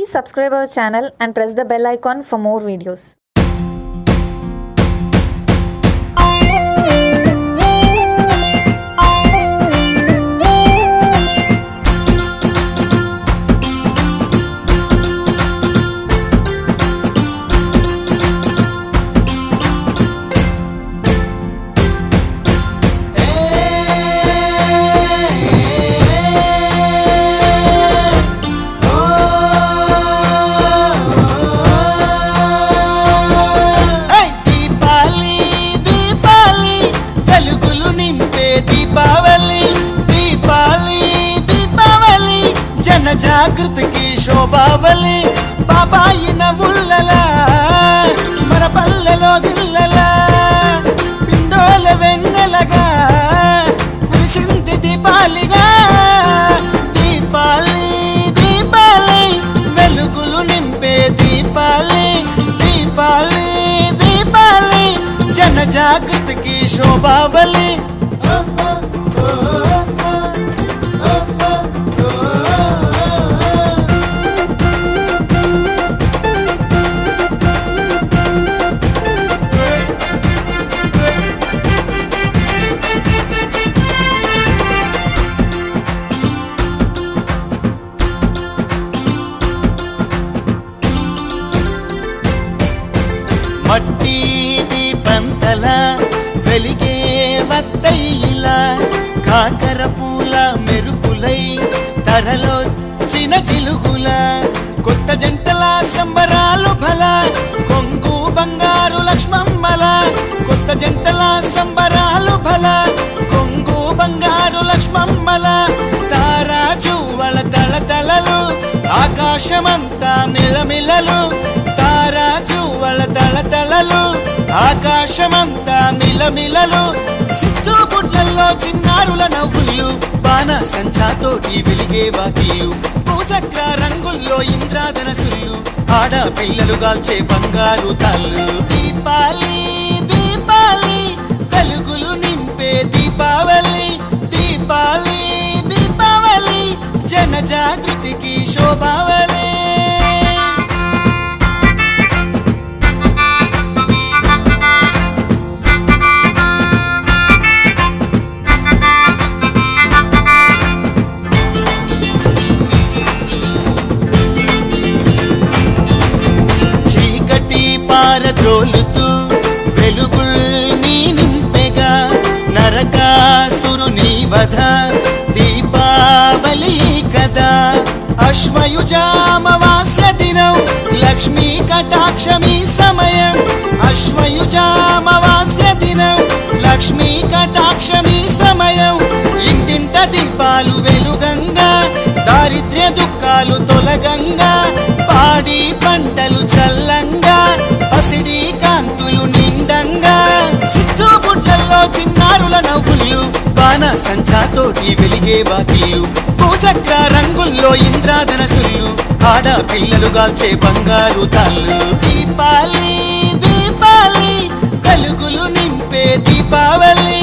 Please subscribe our channel and press the bell icon for more videos. ఐ దీపాలి దీపాలి వెలుగులు నింపే దీపావళి దీపాలి దీపావళి జన జాగృతికి శోభావళి బాబాయి నవ్వులలా మన పల్లెలో గిల్లలా పిండోల వెన్నెలగా కురిసింది దీపాలిగా దీపాలి దీపాలి వెలుగులు నింపే దీపాలి దీపాలి దీపాలి జన జాగృతికి శోభావళి మట్టి దీపంతల వెలిగే వత్తైల కాకర పూల మెరుపులై తరలో చిన్న చిలుగుల కొత్త జంటల సంబరాలు భల కొంగు బంగారు లక్ష్మమ్మల కొత్త జంటల సంబరాలు భల కొంగు బంగారు లక్ష్మమ్మల తారా జువ్వల తళతళలు ఆకాశమంతా మిలమిలలు తారా జువ్వల తళతళలు ఆకాశమంతా మిలమిలలు సిచ్చు బుడ్లల్లో చిన్నారుల నవ్వులు బాణ సంచాతోటి వెలిగే వాకిళ్ళు పూచక్ర రంగుల్లో ఇంద్రాధనసులు ఆడ పిల్లలు గాల్చే బంగారు తాళ్ళు దీపాలి దీపాలి వెలుగులు నింపే దీపావళి దీపాలి దీపావళి జన జాగృతికి శోభావళి చీకటి పారద్రోలుతూ వెలుగుల్ని నింపెగా నరకాసురుని వధ దీపావళి కదా అశ్వయుజామవాస్య దినం లక్ష్మీ కటాక్షమి సమయం అశ్వయుజామవాస్య దినం లక్ష్మీ కటాక్షమి సమయం ఇంటింట దీపాలు వెలుగంగా దారిద్ర్య దుఃఖాలు తొలగంగా పాడి పంటలు చల్లంగా పసిడి కాంతులు నిండంగా సిచ్చు బుడ్లల్లో చిన్నారుల నవ్వులు బాణ సంచాతోటి వెలిగే వాకిళ్ళు పూచక్ర రంగుల్లో ఇంద్రాధనసులు ఆడ పిల్లలు గాల్చే బంగారు తాళ్ళు దీపాలి దీపాలి వెలుగులు నింపే దీపావళి